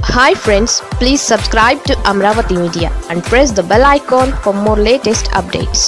hi friends please subscribe to Amaravati media and press the bell icon for more latest updates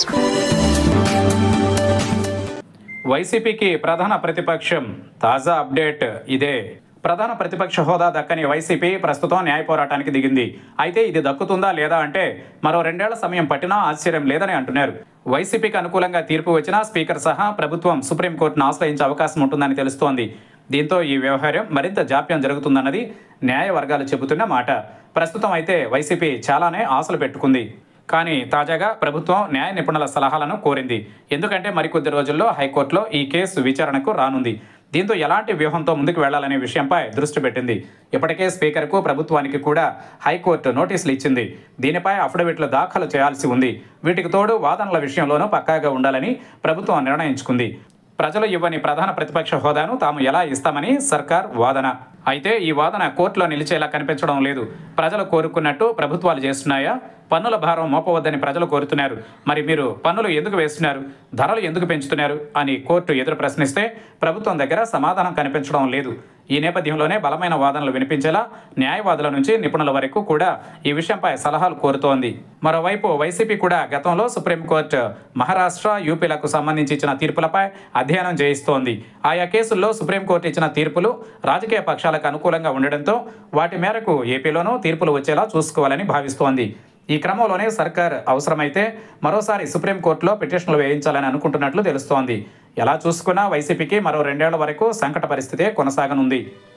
వైసీపీకి ప్రధాన ప్రతిపక్షం తాజా update ఇదే ప్రధాన ప్రతిపక్ష హోదా దక్కని వైసీపీ ప్రస్తుతం న్యాయ పోరాటానికి దిగింది అయితే ఇది దక్కుతుందా లేదా అంటే మరో రెండేళ్ల సమయం పట్టినా ఆశ్చర్యం లేదని అంటున్నారు వైసీపీకి అనుకూలంగా తీర్పు వచ్చినా స్పీకర్ సహా ప్రభుత్వం సుప్రీంకోర్టును ఆశ్రయించే అవకాశం ఉంటుందని తెలుస్తోంది దీంతో ఈ వ్యవహారం మరింత జాప్యం జరుగుతుందన్నది న్యాయ వర్గాలు చెబుతున్న మాట ప్రస్తుతం అయితే వైసీపీ చాలానే ఆశలు పెట్టుకుంది కానీ తాజాగా ప్రభుత్వం న్యాయ నిపుణుల సలహాలను కోరింది ఎందుకంటే మరికొద్ది రోజుల్లో హైకోర్టులో ఈ కేసు విచారణకు రానుంది దీంతో ఎలాంటి వ్యూహంతో ముందుకు వెళ్లాలనే విషయంపై దృష్టి పెట్టింది ఇప్పటికే స్పీకర్కు ప్రభుత్వానికి కూడా హైకోర్టు నోటీసులు ఇచ్చింది దీనిపై అఫిడవిట్లు దాఖలు చేయాల్సి ఉంది వీటికి తోడు వాదనల విషయంలోనూ పక్కాగా ఉండాలని ప్రభుత్వం నిర్ణయించుకుంది ప్రజలు ఇవ్వని ప్రధాన ప్రతిపక్ష హోదాను తాము ఎలా ఇస్తామని సర్కార్ వాదన అయితే ఈ వాదన కోర్టులో నిలిచేలా కనిపించడం లేదు ప్రజలు కోరుకున్నట్టు ప్రభుత్వాలు చేస్తున్నాయా పన్నుల భారం మోపవద్దని ప్రజలు కోరుతున్నారు మరి మీరు పన్నులు ఎందుకు వేస్తున్నారు ధరలు ఎందుకు పెంచుతున్నారు అని కోర్టు ఎదురు ప్రశ్నిస్తే ప్రభుత్వం దగ్గర సమాధానం కనిపించడం లేదు ఈ నేపథ్యంలోనే బలమైన వాదనలు వినిపించేలా న్యాయవాదుల నుంచి నిపుణుల వరకు కూడా ఈ విషయంపై సలహాలు కోరుతోంది మరోవైపు వైసీపీ కూడా గతంలో సుప్రీంకోర్టు మహారాష్ట్ర యూపీలకు సంబంధించి ఇచ్చిన తీర్పులపై అధ్యయనం చేయిస్తోంది ఆయా కేసుల్లో సుప్రీంకోర్టు ఇచ్చిన తీర్పులు రాజకీయ పక్షాలకు అనుకూలంగా ఉండడంతో వాటి మేరకు ఏపీలోనూ తీర్పులు వచ్చేలా చూసుకోవాలని భావిస్తోంది ఈ క్రమంలోనే సర్కార్ అవసరమైతే మరోసారి సుప్రీంకోర్టులో పిటిషన్లు వేయించాలని అనుకుంటున్నట్లు తెలుస్తోంది ఎలా చూసుకున్నా వైసీపీకి మరో రెండేళ్ల వరకు సంకట పరిస్థితే కొనసాగనుంది